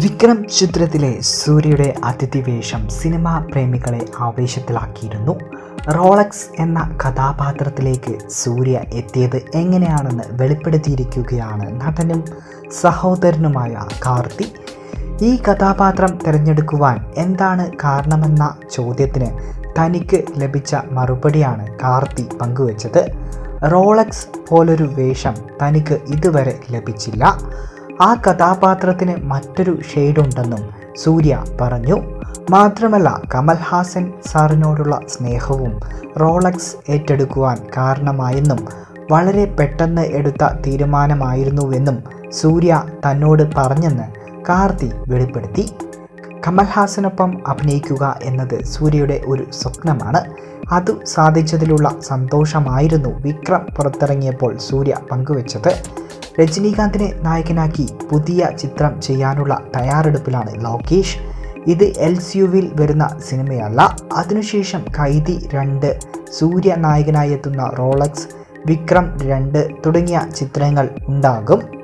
വിക്രം ചിത്രത്തിലെ സൂര്യയുടെ അതിഥിവേഷം cinema പ്രേമികളെ ആവേശത്തിലാക്കിയിരുന്നു Rolex എന്ന കഥാപാത്രത്തിലേക്ക് സൂര്യ എത്തിയത് എങ്ങനെയാണെന്ന് വെളിപ്പെടുത്തിയിരിക്കുകയാണ് നടനും സഹോദരനുമായ കാർത്തി ഈ കഥാപാത്രം തിരഞ്ഞെടുക്കുവാൻ എന്താണ് കാരണമെന്ന ചോദ്യത്തിന് തനിക്ക് ലഭിച്ച മറുപടിയാണ് കാർത്തി പങ്കുവച്ചത് റോളക്സ് പോലൊരു വേഷം തനിക്ക് ഇതുവരെ ലഭിച്ചില്ല ആ കഥാപാത്രത്തിന് മറ്റൊരു ഷെയ്ഡുണ്ടെന്നും സൂര്യ പറഞ്ഞു മാത്രമല്ല കമൽഹാസൻ സാറിനോടുള്ള സ്നേഹവും റോളക്സ് ഏറ്റെടുക്കുവാൻ കാരണമായെന്നും വളരെ പെട്ടെന്ന് എടുത്ത തീരുമാനമായിരുന്നുവെന്നും സൂര്യ തന്നോട് പറഞ്ഞെന്ന് കാർത്തി വെളിപ്പെടുത്തി കമൽഹാസനൊപ്പം അഭിനയിക്കുക എന്നത് സൂര്യയുടെ ഒരു സ്വപ്നമാണ് അത് സാധിച്ചതിലുള്ള സന്തോഷമായിരുന്നു വിക്രം പുറത്തിറങ്ങിയപ്പോൾ സൂര്യ പങ്കുവച്ചത് രജനീകാന്തിനെ നായകനാക്കി പുതിയ ചിത്രം ചെയ്യാനുള്ള തയ്യാറെടുപ്പിലാണ് ലോകേഷ് ഇത് എൽ സിയുവിൽ വരുന്ന സിനിമയല്ല അതിനുശേഷം കൈതി രണ്ട് സൂര്യ നായകനായി എത്തുന്ന റോളക്സ് വിക്രം രണ്ട് തുടങ്ങിയ ചിത്രങ്ങൾ ഉണ്ടാകും